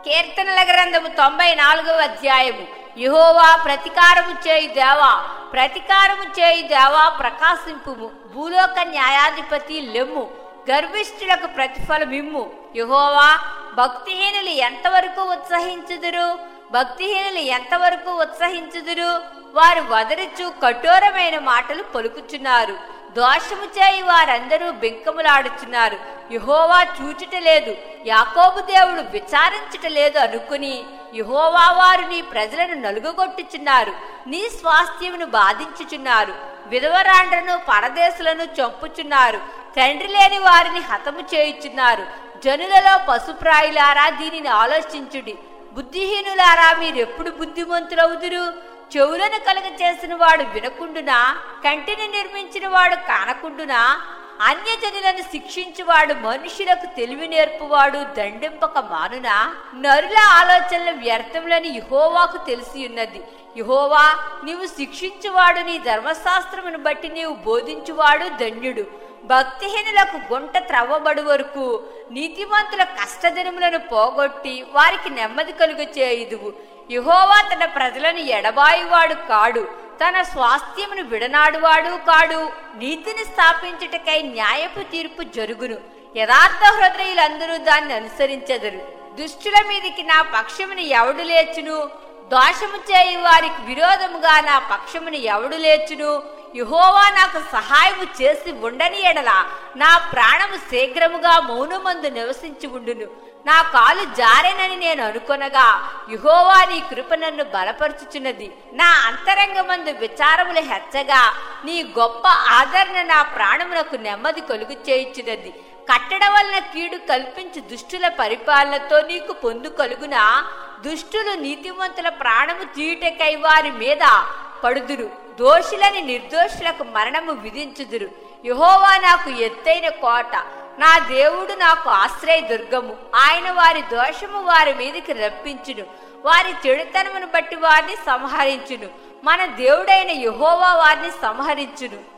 కీర్తనల గ్రంథము తొంభై నాలుగవ అధ్యాయము యహోవా ప్రతికారము చేయి దేవా ప్రతికారము చేయి దేవా ప్రకాశింపుము భూలోక న్యాయాధిపతి లెమ్ము గర్విష్ఠులకు ప్రతిఫలమిమ్ము యహోవా భక్తిహీనులు ఎంతవరకు ఉత్సహించుదురు భక్తిహీనులు ఎంతవరకు ఉత్సహించుదురు వారు వదరుచు కఠోరమైన మాటలు పలుకుచున్నారు దోషము చేయి వారందరూ బెంకములాడుచున్నారు యహోవా చూచుట లేదు యాకోబు దేవుడు విచారించుట లేదు అనుకుని యహోవా వారు నీ ప్రజలను నలుగుగొట్టుచున్నారు నీ స్వాస్థ్యమును బాధించుచున్నారు విధవరాండ్రను పరదేశులను చంపుచున్నారు తండ్రి లేని వారిని హతము చేయుచున్నారు జనులలో పశుప్రాయులారా దీనిని ఆలోచించుడి బుద్ధిహీనులారా మీరెప్పుడు బుద్ధిమంతులవుదురు చెవులను కలుగ చేసిన వాడు వినకుండునా కంటిని నిర్మించిన వాడు కానకుండునా అన్యజనులను శిక్షించువాడు మనుషులకు తెలివి నేర్పువాడు దండింపక మానునా నరుల ఆలోచనలు వ్యర్థములని యహోవాకు తెలిసి ఉన్నది యహోవా నీవు శిక్షించువాడు నీ ధర్మశాస్త్రమును బట్టి నీవు బోధించువాడు ధన్యుడు భక్తిహీనులకు గుంట త్రవ్వబడు వరకు నీతిమంతుల కష్టదినములను పోగొట్టి వారికి నెమ్మది కలుగు చేయుదువు యహోవా తన ప్రజలను ఎడబాయువాడు కాడు తన స్వాస్థ్యమును విడనాడువాడు కాడు నీతిని స్థాపించుటకై న్యాయపు తీర్పు జరుగును యథార్థ హృదయులందరూ దాన్ని అనుసరించెదరు దుష్టుల మీదికి నా పక్షమును ఎవడు లేచును దోషము చేయి వారికి విరోధముగా నా పక్షమును ఎవడు లేచును యహోవా నాకు సహాయము చేసి ఉండని ఎడల నా ప్రాణము శీఘ్రముగా మౌనమందు నివసించి ఉండును నా కాలు జారెనని నేను అనుకొనగా యుహోవా నీ కృప నన్ను బలపరుచుచున్నది నా అంతరంగమందు విచారములు హెచ్చగా నీ గొప్ప ఆదరణ నా ప్రాణమునకు నెమ్మది కలుగు చేయుచున్నది కట్టడం వలన కీడు కల్పించు దుష్టుల పరిపాలనతో నీకు పొందు కలుగునా దుష్టులు నీతిమంతుల ప్రాణము తీయుటకై వారి మీద పడుదురు దోషులని నిర్దోషులకు మరణము విధించుదురు యహోవా నాకు ఎత్తైన కోట నా దేవుడు నాకు ఆశ్రయ దుర్గము ఆయన వారి దోషము వారి మీదకి రప్పించును వారి చెడుతనమును బట్టి వారిని సంహరించును మన దేవుడైన యహోవా వారిని సంహరించును